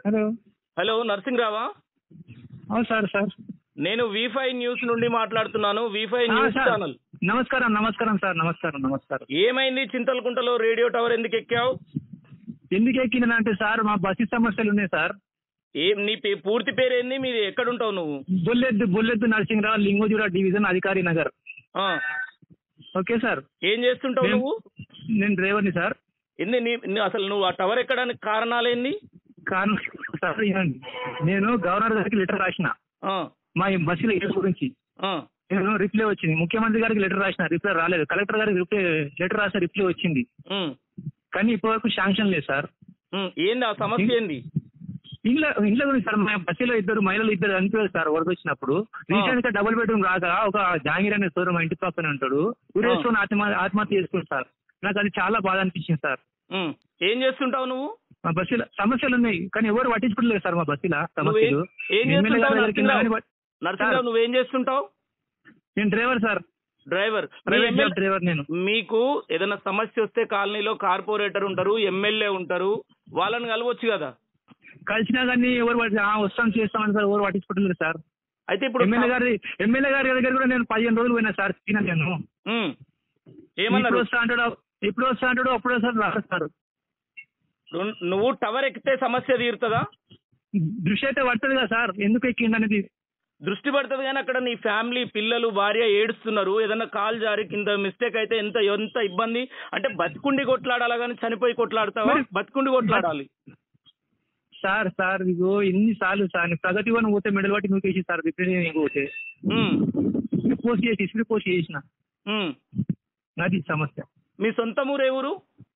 Hello hello నరసింహరావా అవును sir sir నేను వీఫై news నుండి మాట్లాడుతున్నాను వీఫై ఆ, న్యూస్ సార్. ఛానల్ నమస్కారం నమస్కారం సార్ నమస్కారం నమస్కారం ఏమైంది చింతలకుంటలో రేడియో టవర్ ఎందుకు ఎక్కావు ఎందుకు ఎక్కినానంటే సార్ మా బస్సు సమస్యలు ఉన్నాయి సార్ ఏం నీ పే- పూర్తి పేరేంది మీది ఎక్కడుంటావు నువ్వు బొల్లెద్దు బొల్లెద్దు నరసింహరావు లింగోజురా డివిజన్ అధికారి నగర్ ఆ, ఓకే సార్ ఏం చేస్తుంటావు నేను- నువ్వు నేను డ్రైవర్ని సార్ ఏంది నీ నీ- అసలు నువ్వు ఆ టవర్ ఎక్కడానికి కారణాలేంది కారణం సార్ వినండి. నేను గవర్నర్ గారికి లెటర్ రాసిన ఆ, మా ఈ బస్సుల ఇష్యూ గురించి ఆ, నేను రిప్లై వచ్చింది ముఖ్యమంత్రి గారికి లెటర్ రాసిన రిప్లై రాలేదు కలెక్టర్ గారికి రిప్లై లెటర్ రాసిన రిప్లై వచ్చింది ఉమ్, కానీ ఇప్పటివరకు శాంక్షన్ లేదు సార్ ఉమ్, ఏంది ఆ సమస్య ఏంది ఇంట్లో ఇంట్లో గురించి సార్ మా బస్సులో ఇద్దరు మహిళలు ఇద్దరు అనిపించారు సార్ వరద వచ్చినప్పుడు రీసెంట్ గా డబుల్ బెడ్రూమ్ రాక ఒక జాంగీర్ అనే సోదరు మా ఇంటి పక్కన ఉంటాడు ఉరేసుకొని ఆత్మ ఆత్మహత్య చేసుకుని సార్ నాకు అది చాలా బాధ అనిపించింది సార్ ఉమ్, ఏం చేస్తుంటావు నువ్వు మా బస్సులో సమస్యలు ఉన్నాయి కానీ ఎవరు పట్టించుకోలేదు సార్ మా బస్సులో సమస్యలు ఏం ఎమ్మెల్యే గారి చేస్తుంటావు దగ్గరికి నరసింహరావు? వెళ్ళి పట్- నరసింహరావు సార్. నువ్వేం చేస్తుంటావు నేను డ్రైవర్ సార్ డ్రైవర్ మీ ప్రైవేట్ జాబ్ ఎమ్మెల్యే- డ్రైవర్ నేను మీకు ఏదైనా సమస్య వస్తే కాలనీలో కార్పొరేటర్ ఉంటారు ఎమ్మెల్యే ఉంటారు వాళ్ళని కలవచ్చు కదా కలిసినా కానీ ఎవరు పట్టి- ఆ, వస్తాం చేస్తామని సార్ ఎవరు పట్టించుకోవట్లేదు సార్ అయితే ఇప్పుడు ఎమ్మెల్యే గారి ఎమ్మెల్యే గారి దగ్గర కూడా నేను పదిహేను రోజులు పోయినా సార్ తిన్నా నేను ఉమ్. ఇప్పుడు ఏమన్నారు వస్తా అంటాడు ఇప్పుడు వస్తా అంటాడు అప్పుడు సార్ రాదు సార్ నువ్వు- నువ్వు టవర్ ఎక్కితే సమస్య తీరుతుందా దృష్టి అయితే పడుతుంది కదా సార్ ఎందుకు ఎక్కింది అనేది దృష్టి పడుతుంది కానీ అక్కడ నీ ఫ్యామిలీ పిల్లలు భార్య ఏడుస్తున్నారు ఏదైనా కాల్ జారి కింద మిస్టేక్ అయితే ఎంత ఎంత ఇబ్బంది అంటే బతికుండి కొట్లాడాలా కానీ చనిపోయి కొట్లాడతావా మరి- బతికుండి కొట్లాడాలి సార్ సార్ ఇగో ఎన్ని సార్లు సార్ నేను ప్రగతి వన్ పోతే మెడల్ పట్టి నువ్వు వేసి సార్ రిప్రజెంట్ పోతే ఉమ్. పోస్ట్ చేసి ఇస్త్రీ పోస్ట్ చేసిన ఉమ్. అది సమస్య మీ సొంత ఊరు ఏ ఊరు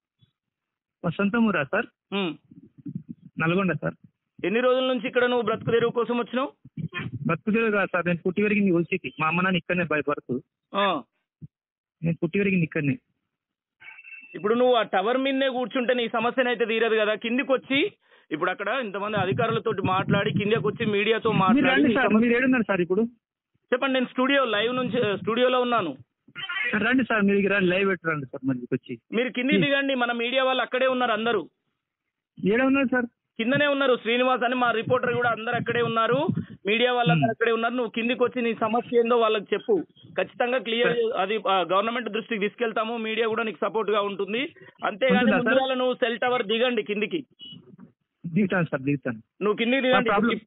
మా సొంత ఊరా సార్ ఉమ్. నల్గొండ సార్ ఎన్ని రోజుల నుంచి ఇక్కడ నువ్వు బ్రతుకు తెరువు కోసం వచ్చినావు బతుకుదేవి కాదు సార్ నేను పుట్టి పెరిగింది ఒలిసికి మా అమ్మ నాన్న ఇక్కడనే బై బర్త్ ఆ. నేను పుట్టి పెరిగింది ఇక్కడనే ఇప్పుడు నువ్వు ఆ టవర్ మీదనే కూర్చుంటే నీ సమస్యనైతే తీరదు కదా కిందికి వచ్చి ఇప్పుడు అక్కడ ఇంతమంది అధికారులతో మాట్లాడి కిందకి వచ్చి మీడియాతో మీరు మాట్లాడి రండి నీ సార్ సమస్య- మీరు ఏడున్నారు సార్ ఇప్పుడు చెప్పండి నేను స్టూడియో లైవ్ నుంచి స్టూడియోలో ఉన్నాను రండి సార్ మీరు రండి లైవ్ పెట్టి రండి సార్ మరి వచ్చి మీరు కిందికి దిగండి మన మీడియా వాళ్ళు అక్కడే ఉన్నారు అందరూ ఏడ ఉన్నారు సార్ కిందనే ఉన్నారు శ్రీనివాస్ అని మా రిపోర్టర్ కూడా అందరు అక్కడే ఉన్నారు మీడియా వాళ్ళందరూ అక్కడే ఉన్నారు నువ్వు కిందికి వచ్చి నీ సమస్య ఏందో వాళ్ళకి చెప్పు ఖచ్చితంగా క్లియర్ అది గవర్నమెంట్ దృష్టికి తీసుకెళ్తాము మీడియా కూడా నీకు సపోర్ట్ గా ఉంటుంది అంతేగాని ఉంటుందా సార్? ముందుగాల నువ్వు సెల్ టవర్ దిగండి కిందికి దిగుతాను సార్ దిగుతాను నువ్వు కిందికి మా దిగండి ప్రాబ్లం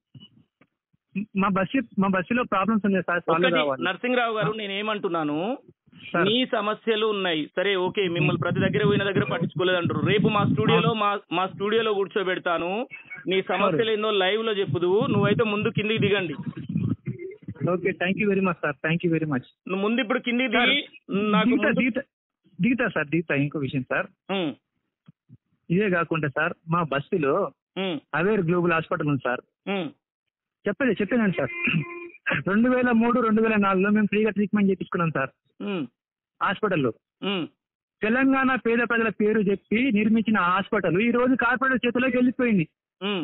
మా బస్సు మా బస్సులో ప్రాబ్లమ్స్ ఉన్నాయి సార్ సాల్వ్ ఒకటి కావాలి నరసింహరావు గారు నేను ఏమంటున్నాను సార్. మీ సమస్యలు ఉన్నాయి సరే ఓకే మిమ్మల్ని ప్రతి దగ్గర పోయిన దగ్గర పట్టించుకోలేదు అంటారు రేపు మా స్టూడియోలో మా మా స్టూడియోలో కూర్చోబెడతాను నీ సమస్యలు ఏందో లైవ్ లో చెప్పుదు నువ్వైతే ముందు కిందికి దిగండి okay thank you very much sir thank you very much నువ్వు ముందు ఇప్పుడు కిందికి సార్, దిగి నాకు దిగుతా ముందు- దిగుతా దిగుతా సార్ దిగుతా ఇంకో విషయం సార్ ఉమ్, ఇదే కాకుండా సార్ మా బస్సులో ఉమ్, అవేర్ గ్లోబల్ హాస్పిటల్ ఉంది సార్ ఉమ్, చెప్పేది చెప్పేదండి సార్ రెండు వేల మూడు రెండు వేల నాలుగులో మేము ఫ్రీగా ట్రీట్మెంట్ చేయించుకున్నాం సార్ ఉమ్, హాస్పిటల్లో ఉమ్. తెలంగాణ పేద ప్రజల పేరు చెప్పి నిర్మించిన హాస్పిటల్ ఈ రోజు కార్పొరేట్ చేతిలోకి వెళ్ళిపోయింది um.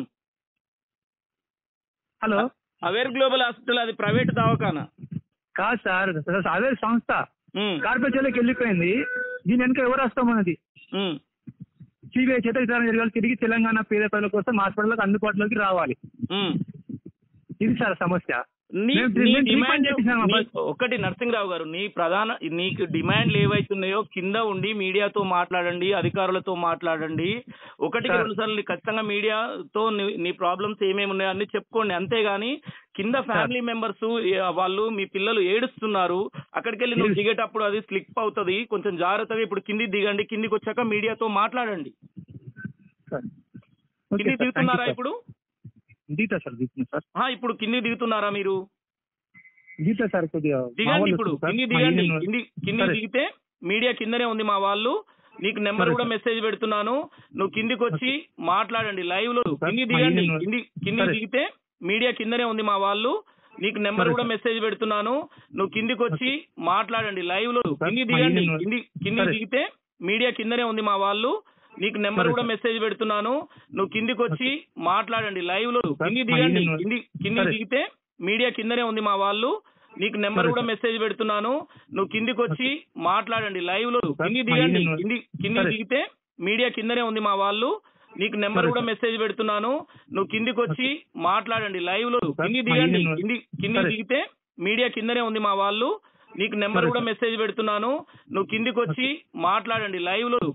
Hello aware global hospital అది ప్రైవేట్ దవాఖానా కాదు సార్ అదే సంస్థ ఉమ్, కార్పొరేట్ చేతిలోకి వెళ్ళిపోయింది దీని వెనక ఎవరు వస్తామన్నది ఉమ్. సిబిఐ చేత విచారణ జరగాలి తిరిగి తెలంగాణ పేద ప్రజల కోసం హాస్పిటల్కి అందుబాటులోకి రావాలి ఉమ్. ఇది సార్ సమస్య నీ మేము నీ మేము డిమాండ్ ట్రీట్మెంట్ చేయించాం మా నీ- బస్- ఒకటి నరసింహరావు గారు నీ ప్రధాన నీకు డిమాండ్లు ఏవైతున్నాయో కింద ఉండి మీడియాతో మాట్లాడండి అధికారులతో మాట్లాడండి ఒకటికి సార్. రెండు సార్లు ఖచ్చితంగా మీడియాతో నీ- నీ ప్రాబ్లమ్స్ ఏమేమి ఉన్నాయో అన్ని చెప్పుకోండి అంతేగాని కింద ఫ్యామిలీ మెంబర్స్ వాళ్ళు మీ పిల్లలు ఏడుస్తున్నారు అక్కడికి వెళ్ళి నువ్వు Yes. దిగేటప్పుడు అది స్లిప్ అవుతుంది కొంచెం జాగ్రత్తగా ఇప్పుడు కిందికి దిగండి కిందికి వచ్చాక మీడియాతో మాట్లాడండి సార్ ఓకే కిందికి సార్, థాంక్యూ దిగుతున్నారా సార్. ఇప్పుడు దిగుతా సార్ దిగుతున్నా సార్ ఆ, ఇప్పుడు కిందికి దిగుతున్నారా మీరు దిగుతా సార్ కొద్దిగా మా దిగండి వాళ్ళు ఇప్పుడు వస్తారు సార్. కింది మా దిగండి యూనియన్ కింది కింది సరే. దిగితే మీడియా కిందనే ఉంది మా వాళ్ళు నీకు నెంబర్ సరే కూడా సార్. మెసేజ్ పెడుతున్నాను నువ్వు కిందికి వచ్చి మాట్లాడండి లైవ్ లో సార్, కింది మా దిగండి యూనియన్ కింది కింది సరే. దిగితే మీడియా కిందనే ఉంది మా వాళ్ళు నీకు నెంబర్ సరే కూడా సార్. మెసేజ్ పెడుతున్నాను నువ్వు కిందికి వచ్చి మాట్లాడండి లైవ్ లో సార్, కింది మా దిగండి యూనియన్ కింది కింది సరే. దిగితే మీడియా కిందనే ఉంది మా వాళ్ళు నీకు నెంబర్ సరే కూడా సార్. మెసేజ్ పెడుతున్నాను నువ్వు కిందికి వచ్చి మాట్లాడండి లైవ్ లో సార్, కింది మా దిగండి యూనియన్ కింది కింది సరే. దిగితే మీడియా కిందనే ఉంది మా వాళ్ళు నీకు నెంబర్ సరే కూడా సార్. మెసేజ్ పెడుతున్నాను నువ్వు కిందికి వచ్చి మాట్లాడండి లైవ్ లో సార్, కింది మా దిగండి యూనియన్ కింది కింది సరే. దిగితే మీడియా కిందనే ఉంది మా వాళ్ళు నీకు నెంబర్ సరే, కూడా సార్. మెసేజ్ పెడుతున్నాను నువ్వు కిందికి వచ్చి మాట్లాడండి లైవ్ లో సార్, కింది మా దిగండి ఈయన- కింది కింది సరే. దిగితే మీడియా కిందనే ఉంది మా వాళ్ళు నీకు నెంబర్ సరే, కూడా సార్. మెసేజ్ పెడుతున్నాను నువ్వు కిందికి వచ్చి మాట్లాడండి లైవ్ లో